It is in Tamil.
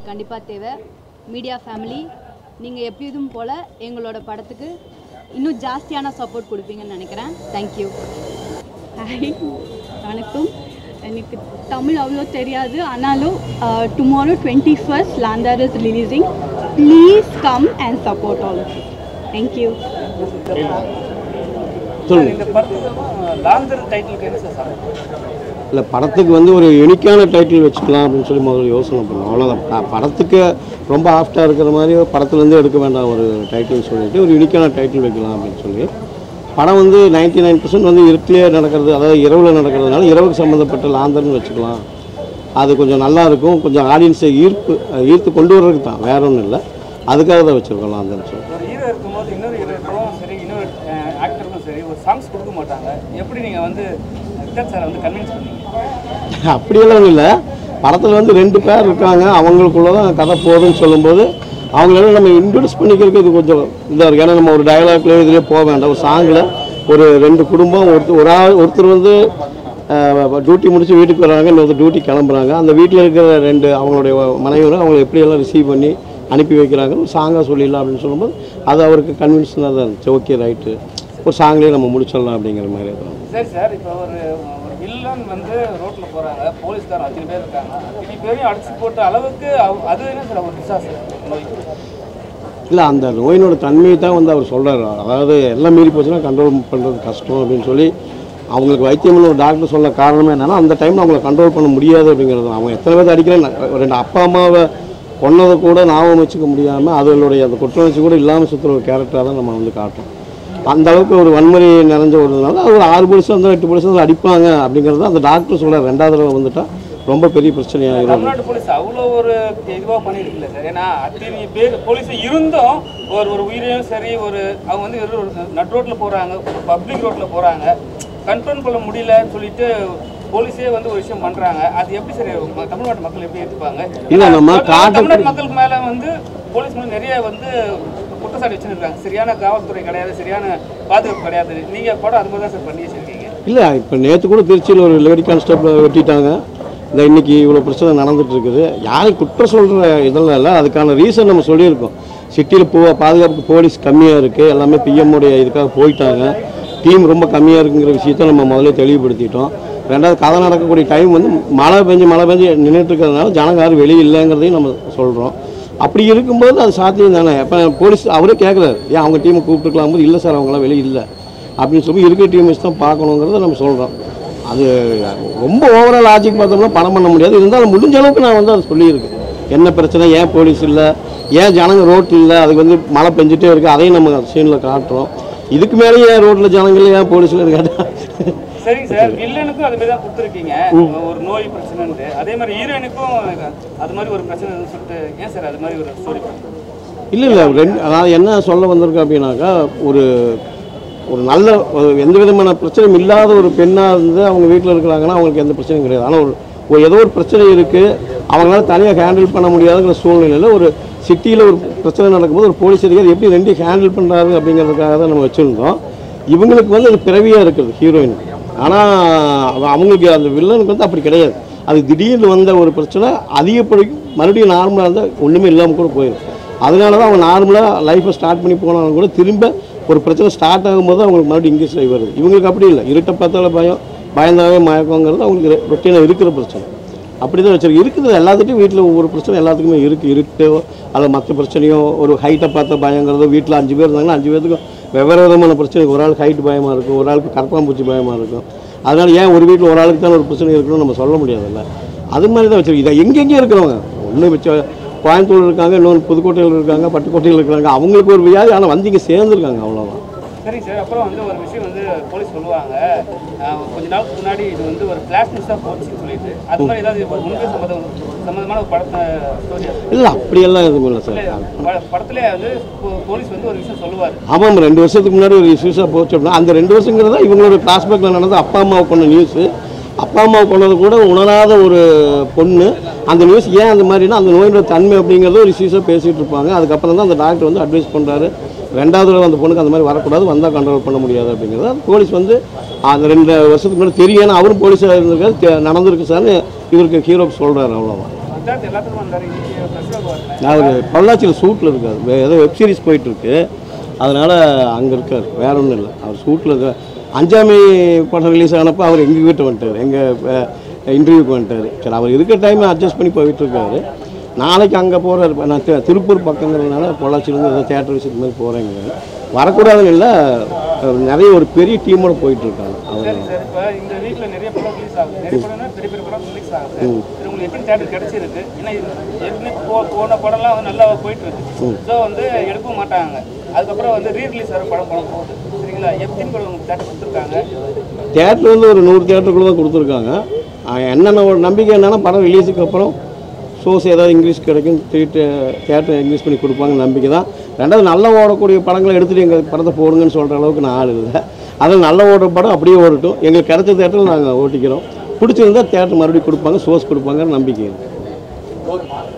கண்டிப்பாக தேவை மீடியா ஃபேமிலி நீங்கள் எப்பயும் போல் எங்களோட படத்துக்கு இன்னும் ஜாஸ்தியான சப்போர்ட் கொடுப்பீங்கன்னு நினைக்கிறேன் தேங்க்யூ ஹாய் வணக்கம் எனக்கு தமிழ் அவ்வளோ தெரியாது ஆனாலும் tomorrow twenty first Laandhar is releasing please come and support all of thank you சொல்லுங்க இந்த படத்துக்கு லாந்தர் டைட்டிலுக்கு என்ன சார் சம்பந்தம் இல்லை படத்துக்கு வந்து ஒரு யூனிக்கான டைட்டில் வச்சுக்கலாம் அப்படின்னு சொல்லி முதல்ல யோசனை பண்ணோம் அவ்வளோதான் ப- படத்துக்கு ரொம்ப ஆஃப்டாக இருக்கிற மாதிரி படத்துலேருந்து எடுக்க வேண்டாம் ஒரு டைட்டில் சொல்லிட்டு ஒரு யூனிக்கான டைட்டில் வைக்கலாம் அப்படின்னு சொல்லி படம் வந்து 99% நைன் பர்சன்ட் வந்து இருட்டிலே நடக்கிறது அதாவது இரவில் நடக்கிறதுனால இரவுக்கு சம்மந்தப்பட்ட லாந்தர்னு வச்சுக்கலாம் அது கொஞ்சம் நல்லா இருக்கும் கொஞ்சம் ஆடியன்ஸை ஈர்ப்பு ஈர்த்து கொண்டு வர்றதுக்கு தான் வேற ஒன்றும் இல்லை அதுக்காக தான் வச்சுருக்கோம் லாந்தர்னு சொல்லி ஒரு ஹீரோ இருக்கும்போது இன்னொரு ஹீரோக்கும் சரி இன்னொரு ஆக்டருக்கும் சரி ஒரு சாங்ஸ் கொடுக்க மாட்டாங்க எப்படி நீங்கள் வந்து விக்ரம் சாரை வந்து கன்வின்ஸ் பண்ணீங்க அப்படியெல்லாம் ஒன்றும் இல்லை படத்தில் வந்து ரெண்டு பேர் இருக்காங்க அவங்களுக்குள்ள தான் கதை போகுதுன்னு சொல்லும்போது அவங்களெல்லாம் நம்ம இன்ட்ரடியூஸ் பண்ணிக்கிறதுக்கு இது கொஞ்சம் இதாக இருக்குது ஏன்னா நம்ம ஒரு டயலாக்லேயோ இதுலேயே போக வேண்டாம் ஒரு சாங்கில் ஒரு ரெண்டு குடும்பம் ஒருத்தர் ஒரு ஆள் ஒருத்தர் வந்து டியூட்டி முடிச்சு வீட்டுக்கு வராங்க இன்னொருத்தர் டியூட்டி கிளம்புறாங்க அந்த வீட்டில் இருக்கிற ரெண்டு அவங்களுடைய மனைவியரும் அவங்களை எப்படியெல்லாம் ரிசீவ் பண்ணி அனுப்பி வைக்கிறாங்க ஒரு சாங்காக சொல்லிடலாம் அப்படின்னு சொல்லும்போது அது அவருக்கு கன்வின்ஷனாக தான் இருந்துச்சு ஓகே ரைட்டு ஒரு சாங்லேயே நம்ம முடிச்சிடலாம் அப்படிங்கிற மாதிரி தான் சரி சார் இப்போ ஒரு ஒரு வில்லன் வந்து ரோட்டில் போகிறாங்க போலீஸ்காரன் அத்தனை பேர் இருக்காங்க அத்தனை பேரையும் அடிச்சு போட்ட அளவுக்கு அவ- அது என்ன சார் ஒரு டிசாஸ்டர் நோய் இல்லை அந்த நோயினோட தன்மையை தான் வந்து அவர் சொல்கிறார் அதாவது எல்லாம் மீறி போச்சுன்னா கண்ட்ரோல் பண்ணுறது கஷ்டம் அப்படின்னு சொல்லி அவங்களுக்கு வைத்தியம்னு ஒரு டாக்டர் சொல்ல காரணமே என்னன்னா அந்த டைமில் அவங்கள கண்ட்ரோல் பண்ண முடியாது அப்படிங்கிறது தான். அவங்க எத்தனை பேர் அடிக்கிறேன் ரெண்டு அப்பா அம்மாவை கொன்னதை கூட ஞாபகம் வச்சுக்க முடியாமல் அதனுடைய அந்த குற்றவுணர்ச்சி கூட இல்லாமல் சுற்றுற ஒரு கேரக்டராக தான் நம்ம வந்து காட்டுறோம் அந்த அளவுக்கு ஒரு வன்முறை நிறைஞ்ச ஒருனால அது ஒரு ஆறு போலீஸ் வந்து எட்டு போலீஸ் வந்து அடிப்பாங்க அப்படிங்கிறது அந்த டாக்டர் சொல்கிறார் ரெண்டாவது தடவை வந்துட்டா ரொம்ப பெரிய பிரச்சனையாகிடும் தமிழ்நாட்டு போலீஸ் அவ்வளோ ஒரு இதுவாக பண்ணியிருக்குல்ல சார் ஏன்னா அத்தனை பேர் போலீஸ் இருந்தும் ஒரு ஒரு உயிரையும் சரி ஒரு அவங்க வந்து வெறும் ஒரு நட் ரோட்டில் போகிறாங்க ஒரு பப்ளிக் ரோட்டில் போகிறாங்க கண்ட்ரோல் பண்ண முடியலன்னு சொல்லிட்டு போலீஸே வந்து ஒரு விஷயம் பண்ணுறாங்க அது எப்படி சரி ம- தமிழ்நாட்டு மக்கள் எப்படி ஏற்றுப்பாங்க இல்ல, நம்ம ஏன்னா, காட்டு- தமிழ்நாட்டு மக்களுக்கு மேலே வந்து போலீஸ் மேலே நிறைய வந்து குற்றச்சாட்டு வச்சுருக்காங்க சரியான காவல்துறை கிடையாது சரியான பாதுகாப்பு கிடையாது நீங்கள் படம் அது மாதிரி தான் சார் பண்ணி வச்சிருக்கீங்க இல்லை இப்போ நேற்று கூட திருச்சியில் ஒரு லேடி கான்ஸ்டபிள் வெட்டிட்டாங்க இந்த இன்னைக்கு இவ்வளோ பிரச்சனை நடந்துட்டு இருக்குது யாரும் குற்றம் சொல்கிற இதெல்லாம் இல்லை அதுக்கான ரீசன் நம்ம சொல்லியிருக்கோம் சிட்டியில் போ பாதுகாப்புக்கு போலீஸ் கம்மியாக இருக்குது எல்லாமே பிஎம் உடைய இதுக்காக போயிட்டாங்க டீம் ரொம்ப கம்மியாக இருக்குங்கிற விஷயத்த நம்ம முதல்ல தெளிவுபடுத்திட்டோம் ரெண்டாவது கதை நடக்கக்கூடிய டைம் வந்து மழை பெஞ்சு மழை பெஞ்சு நின்றுட்டு இருக்கிறதுனால ஜனங்க யாரும் வெளியே இல்லைங்கிறதையும் நம்ம சொல்கிறோம் அப்படி இருக்கும்போது அது சாத்தியம் தானே இப்போ போலீஸ் அவரே கேட்குறாரு ஏன் அவங்க டீமை கூப்பிட்டுக்கலாம் போது இல்லை சார் அவங்களாம் வெளியே இல்லை அப்படின்னு சொல்லி இருக்கிற டீம் வச்சு தான் பார்க்கணுங்கிறத நம்ம சொல்கிறோம் அது ரொம்ப ஓவரால் லாஜிக் பார்த்தோம்னா படம் பண்ண முடியாது இருந்தாலும் முடிஞ்ச அளவுக்கு நான் வந்து அதை சொல்லியிருக்கேன் என்ன பிரச்சனை ஏன் போலீஸ் இல்லை ஏன் ஜனங்க ரோட்டில் இல்லை அதுக்கு வந்து மழை பெஞ்சிட்டே இருக்குது அதையும் நம்ம சீனில் காட்டுறோம் இதுக்கு மேலேயே ஏன் ரோட்டில் ஜனங்கள் ஏன் போலீஸில் கேட்டால் சரிங்க சார் வில்லனுக்கும் அது மாதிரி தான் கொடுத்துருக்கீங்க ஒரு நோய் பிரச்சனைன்ட்டு அதே மாதிரி ஹீரோயினுக்கும் அது மாதிரி ஒரு பிரச்சனைன்னு சொல்லிட்டு ஏன் சார் அது மாதிரி ஒரு ஸ்டோரி இல்லை இல்லை ரெண்டு அதாவது என்ன சொல்ல வந்திருக்கு அப்படின்னாக்கா ஒரு ஒரு நல்ல ஒரு எந்த விதமான பிரச்சனையும் இல்லாத ஒரு பெண்ணாக இருந்து அவங்க வீட்டில் இருக்கிறாங்கன்னா அவங்களுக்கு எந்த பிரச்சனையும் கிடையாது ஆனால் ஒரு ஒரு ஏதோ ஒரு பிரச்சனை இருக்குது அவங்களால தனியாக ஹேண்டில் பண்ண முடியாதுங்கிற சூழ்நிலையில் ஒரு சிட்டியில் ஒரு பிரச்சனை நடக்கும்போது ஒரு போலீஸ் அதிகாரி எப்படி ரெண்டையும் ஹேண்டில் பண்ணுறாரு அப்படிங்கிறதுக்காக தான் நம்ம வச்சுருந்தோம் இவங்களுக்கு வந்து அது பிறவியாக இருக்குது ஹீரோயின் ஆனால் அவங்களுக்கு அந்த வில்லனுக்கு வந்து அப்படி கிடையாது அது திடீர்னு வந்த ஒரு பிரச்சனை அதிகப்படிக்கும் மறுபடியும் நார்மலாக இருந்தால் ஒன்றுமே இல்லாமல் கூட போயிடும் அதனால தான் அவங்க நார்மலாக லைஃப்பை ஸ்டார்ட் பண்ணி போனாலும் கூட திரும்ப ஒரு பிரச்சனை ஸ்டார்ட் ஆகும்போது அவங்களுக்கு மறுபடியும் இங்கிலீஷ் ஆகி வருது இவங்களுக்கு அப்படி இல்லை இருட்டை பார்த்தால பயம் பயந்தாவே மயக்கங்கிறது அவங்களுக்கு ரொட்டீனாக இருக்கிற பிரச்சனை அப்படி தான் வச்சிருக்கு இருக்குது எல்லாத்துட்டையும் வீட்டில் ஒவ்வொரு பிரச்சனை எல்லாத்துக்குமே இருக்குது இருட்டோ அல்லது மற்ற பிரச்சனையோ ஒரு ஹைட்டை பார்த்த பயங்கிறதோ வீட்டில் அஞ்சு பேர் இருந்தாங்கன்னா அஞ்சு பேருக்கும் வெவ்வேறு விதமான பிரச்சனை ஒரு ஆளுக்கு ஹைட் பயமாக இருக்கும் ஒரு ஆளுக்கு கரப்பாம்பூச்சி பயமாக இருக்கும் அதனால் ஏன் ஒரு வீட்டில் ஒரு ஆளுக்கு தான் ஒரு பிரச்சனை இருக்கணும்னு நம்ம சொல்ல முடியாதுல்ல அது மாதிரி தான் வச்சிருக்கு இதை எங்கெங்கே இருக்கிறவங்க ஒன்று வச்ச கோயம்புத்தூர் இருக்காங்க இன்னொன்று புதுக்கோட்டையில் இருக்காங்க பட்டுக்கோட்டையில் இருக்காங்க அவங்களுக்கு ஒரு வியாதி ஆனால் வந்து இங்கே சேர்ந்துருக்காங்க அவ்வளோதான் சரிங்க சார் அப்புறம் வந்து ஒரு விஷயம் வந்து போலீஸ் சொல்லுவாங்க அஹ், கொஞ்ச நாளுக்கு முன்னாடி இது வந்து ஒரு ஃபிளாஷ் நியூஸாக போச்சுன்னு சொல்லிட்டு அது மாதிரி ஏதாவது ஒரு உண்மை சம்மந்தம் சம்மந்தமான ஒரு படத்தை ஸ்டோரி இல்லை அப்படியெல்லாம் எதுவும் இல்லை சார் படத்துல வந்து போ- போலீஸ் வந்து ஒரு விஷயம் சொல்லுவார் ஆமாம் ரெண்டு வருஷத்துக்கு முன்னாடி ஒரு இஷ்யூஸாக போச்சு அப்படின்னா அந்த ரெண்டு வருஷங்கிறதா இவங்களோட கிளாஸ்பேக்கில் நடந்த அப்பா அம்மாவை கொண்ட நியூஸு அப்பா அம்மாவை கொண்டது கூட உணராத ஒரு பொண்ணு அந்த நியூஸ் ஏன் அந்த மாதிரினா அந்த நோயோட தன்மை அப்படிங்கிறத ஒரு இஷ்யூஸாக பேசிகிட்டு இருப்பாங்க அதுக்கப்புறம் தான் அந்த டாக்டர் வந்து அட்வைஸ் பண்ணுறாரு ரெண்டாவது தடவை அந்த பொண்ணுக்கு அந்த மாதிரி வரக்கூடாது வந்தால் கண்ட்ரோல் பண்ண முடியாது அப்படிங்கிறது அது போலீஸ் வந்து அந்த ரெண்டு வருஷத்துக்கு முன்னாடி தெரியும் ஏன்னா அவரும் போலீஸாக இருந்திருக்காரு தெ- நடந்திருக்கு சார்னு இவருக்கு ஹீரோக்கு சொல்கிறாரு அவ்வளோதான் சித்தார்த் எல்லாத்துக்கும் வந்தார் இன்னைக்கு ஃபெஸ்டிவல் வரல நான் ஒரு பொள்ளாச்சியில் ஷூட்டில் இருக்கார் வே- ஏதோ வெப் சீரிஸ் போயிட்டுருக்கு அதனால் அங்கே இருக்கார் வேற ஒன்றும் இல்லை அவர் ஷூட்டில் இருக்க அஞ்சாமி படம் ரிலீஸ் ஆனப்போ அவர் எங்கள் வீட்டை வந்துட்டார் எங்கள் இன்டர்வியூக்கு வந்துட்டார் சரி அவர் இருக்க டைம் அட்ஜஸ்ட் பண்ணி போயிட்டு இருக்காரு நாளைக்கு அங்கே போகிறாரு நான் தி- திருப்பூர் பக்கங்கிறதுனால பொள்ளாச்சியிலேருந்து ஏதோ தேட்டர் விசிட் மாதிரி போகிறேங்க வரக்கூடாதுன்னு இல்லை அஹ் நிறைய ஒரு பெரிய டீமோட போயிட்டு இருக்காங்க அவர் சரி சார் இப்போ இந்த வீட்டில் நிறைய படம் ரிலீஸ் ஆகுது நிறைய படம்னா பெரிய பெரிய படம் ரிலீஸ் ஆகுது இது உங்களுக்கு எப்படி தேட்டர் கிடைச்சிருக்கு ஏன்னா இது ஏற்கனவே போ போன படம்லாம் வந்து நல்லா போயிட்டு இருக்கு ஸோ வந்து எடுக்க மாட்டாங்க அதுக்கப்புறம் வந்து ரீ ரிலீஸ் ஆகிற படம் படம் போகுது சரிங்களா எத்தனை படம் உங்களுக்கு தேட்டர் கொடுத்துருக்காங்க தேட்டர் வந்து ஒரு நூறு தேட்டருக்குள்ள தான் கொடுத்துருக்காங்க ஆஹ் என்னென்ன ஒரு நம்பிக்கை என்னென்னா படம் ரிலீஸுக்கு அப்புறம் ஷோஸ் ஏதாவது இங்கிலீஷ் கிடைக்கும் திருட்டு தேட்டர் இங்கிலீஷ் பண்ணி கொடுப்பாங்க நம்பிக்கை தான் ரெண்டாவது நல்லா ஓடக்கூடிய படங்களை எடுத்துகிட்டு எங்கள் படத்தை போடுங்கன்னு சொல்கிற அளவுக்கு நான் ஆள் இல்லை அதில் நல்ல ஓடுற படம் அப்படியே ஓடட்டும் எங்களுக்கு கிடைச்ச தேட்டரில் நாங்கள் ஓட்டிக்கிறோம் பிடிச்சிருந்தா தேட்டர் மறுபடியும் கொடுப்பாங்க ஷோஸ் கொடுப்பாங்கன்னு நம்பிக்கை இருக்குது